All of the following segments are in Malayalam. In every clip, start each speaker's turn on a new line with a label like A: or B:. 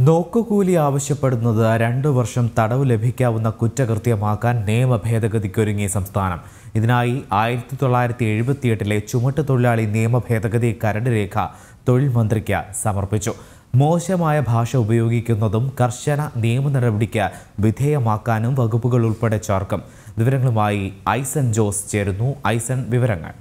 A: നോക്കുകൂലി ആവശ്യപ്പെടുന്നത് രണ്ടു വർഷം തടവ് ലഭിക്കാവുന്ന കുറ്റകൃത്യമാക്കാൻ നിയമ ഭേദഗതിക്കൊരുങ്ങി സംസ്ഥാനം ഇതിനായി ആയിരത്തി തൊള്ളായിരത്തി എഴുപത്തിയെട്ടിലെ ചുമട്ട് തൊഴിലാളി നിയമ ഭേദഗതി കരട് രേഖ തൊഴിൽ മന്ത്രിക്ക് സമർപ്പിച്ചു മോശമായ ഭാഷ ഉപയോഗിക്കുന്നതും കർശന നിയമ നടപടിക്ക് വിധേയമാക്കാനും വകുപ്പുകൾ ഉൾപ്പെടെ ചേർക്കും വിവരങ്ങളുമായി ഐസൻ ജോസ് ചേരുന്നു ഐസൻ വിവരങ്ങൾ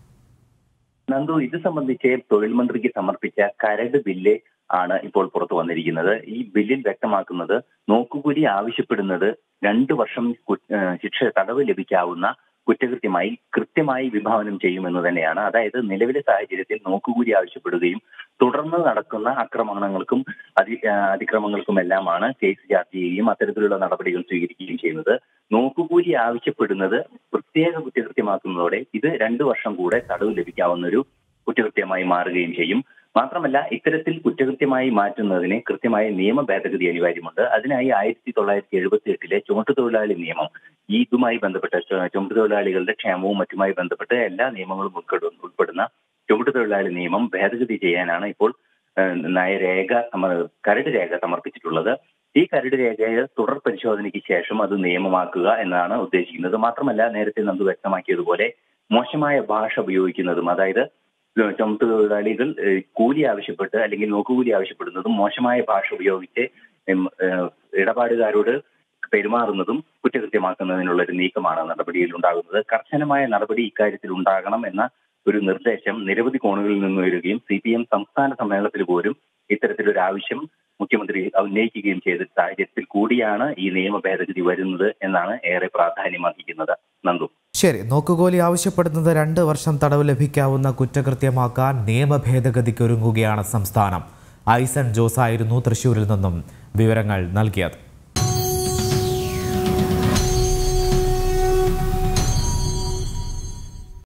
B: നന്ദു ഇത് സംബന്ധിച്ച് തൊഴിൽ മന്ത്രിക്ക് സമർപ്പിച്ച കരട് ബില്ല് ആണ് ഇപ്പോൾ പുറത്തു വന്നിരിക്കുന്നത് ഈ ബില്ലിൽ വ്യക്തമാക്കുന്നത് നോക്കുകൂലി ആവശ്യപ്പെടുന്നത് രണ്ടു വർഷം കു- ഏഹ് ശിക്ഷ തടവ് ലഭിക്കാവുന്ന കുറ്റകൃത്യമായി കൃത്യമായി വിഭാവനം ചെയ്യുമെന്ന് തന്നെയാണ് അതായത് നിലവിലെ സാഹചര്യത്തിൽ നോക്കുകൂലി ആവശ്യപ്പെടുകയും തുടർന്ന് നടക്കുന്ന ആക്രമണങ്ങൾക്കും അതി ഏഹ് അതിക്രമങ്ങൾക്കും എല്ലാമാണ് കേസ് ചാർജ് ചെയ്യുകയും അത്തരത്തിലുള്ള നടപടികൾ സ്വീകരിക്കുകയും ചെയ്യുന്നത് നോക്കുകൂലി ആവശ്യപ്പെടുന്നത് പ്രത്യേക കുറ്റകൃത്യമാക്കുന്നതോടെ ഇത് രണ്ടു വർഷം കൂടെ തടവ് ലഭിക്കാവുന്ന ഒരു കുറ്റകൃത്യമായി മാറുകയും ചെയ്യും മാത്രമല്ല ഇത്തരത്തിൽ കുറ്റകൃത്യമായി മാറ്റുന്നതിന് കൃത്യമായ നിയമ ഭേദഗതി അനിവാര്യമുണ്ട് അതിനായി ആയിരത്തി തൊള്ളായിരത്തി എഴുപത്തി എട്ടിലെ ചുമട്ടുതൊഴിലാളി നിയമം ഈ ഇതുമായി ബന്ധപ്പെട്ട ചു- ചുമട്ടുതൊഴിലാളികളുടെ ക്ഷേമവും മറ്റുമായി ബന്ധപ്പെട്ട് എല്ലാ നിയമങ്ങളും ഉൾപ്പെടു- ഉൾപ്പെടുന്ന ചുമട്ടുതൊഴിലാളി നിയമം ഭേദഗതി ചെയ്യാനാണ് ഇപ്പോൾ ഏഹ്, നയരേഖ സമ- കരട് രേഖ സമർപ്പിച്ചിട്ടുള്ളത് ഈ കരട് രേഖയെ തുടർ പരിശോധനയ്ക്ക് ശേഷം അത് നിയമമാക്കുക എന്നാണ് ഉദ്ദേശിക്കുന്നത് മാത്രമല്ല നേരത്തെ നന്ദു വ്യക്തമാക്കിയതുപോലെ മോശമായ ഭാഷ ഉപയോഗിക്കുന്നതും അതായത് ചുമട്ട് തൊഴിലാളികൾ ഏഹ്, കൂലി ആവശ്യപ്പെട്ട് അല്ലെങ്കിൽ നോക്കുകൂലി ആവശ്യപ്പെടുന്നതും മോശമായ ഭാഷ ഉപയോഗിച്ച് ഉം, ഏഹ്, ഇടപാടുകാരോട് പെരുമാറുന്നതും കുറ്റകൃത്യമാക്കുന്നതിനുള്ള ഒരു നീക്കമാണ് നടപടിയിൽ ഉണ്ടാകുന്നത് കർശനമായ നടപടി ഇക്കാര്യത്തിൽ ഉണ്ടാകണം എന്ന ഒരു നിർദ്ദേശം നിരവധി കോണുകളിൽ നിന്ന് വരികയും സി പി എം സംസ്ഥാന സമ്മേളനത്തിൽ പോലും ഇത്തരത്തിലൊരു ആവശ്യം മുഖ്യമന്ത്രി ഉന്നയിക്കുകയും ചെയ്ത സാഹചര്യത്തിൽ കൂടിയാണ് ഈ നിയമ ഭേദഗതി വരുന്നത് എന്നാണ് ഏറെ പ്രാധാന്യം അർഹിക്കുന്നത് നന്ദു
A: ശരി നോക്കുകൂലി ആവശ്യപ്പെടുന്നത് രണ്ട് വർഷം തടവ് ലഭിക്കാവുന്ന കുറ്റകൃത്യമാക്കാൻ നിയമ ഭേദഗതിക്കൊരുങ്ങുകയാണ് സംസ്ഥാനം ഐസൺ ജോസ് ആയിരുന്നു തൃശൂരിൽ നിന്നും വിവരങ്ങൾ നൽകിയത്